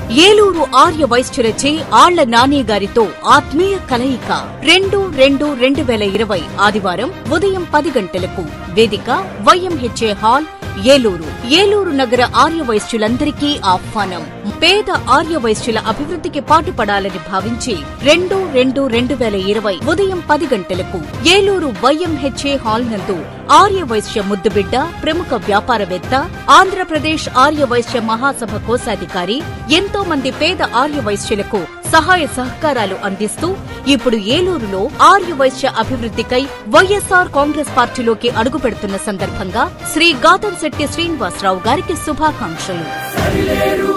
ఏలూరు ఆర్య వైశ్యులచే ఆళ్ల నాని గారితో ఆత్మీయ కలయిక రెండు రెండు రెండు వేల ఇరవై ఆదివారం ఉదయం పది గంటలకు వేదిక వైఎంహెచ్ఏ హాల్ ఏలూరు ఏలూరు నగర ఆర్య వైశ్యులందరికీ ఆహ్వానం పేద ఆర్య వైశ్యుల అభివృద్ధికి పాటుపడాలని భావించి రెండు రెండు రెండు వేల ఇరవై ఉదయం పది గంటలకు ఏలూరు వైఎంహెచ్ఏ హాల్ నందు ఆర్య వైశ్య ముద్దుబిడ్డ ప్రముఖ వ్యాపారవేత్త ఆంధ్రప్రదేశ్ ఆర్య వైశ్య మహాసభ కోశాధికారి ఎంతో మంది పేద ఆర్య వైశ్యులకు సహాయ సహకారాలు అందిస్తూ ఇప్పుడు ఏలూరులో ఆర్య వైశ్య అభివృద్ధికై వైఎస్ఆర్ కాంగ్రెస్ పార్టీలోకి అడుగుపెడుతున్న సందర్భంగా శ్రీ గాతంశెట్టి శ్రీనివాసరావు గారికి శుభాకాంక్షలు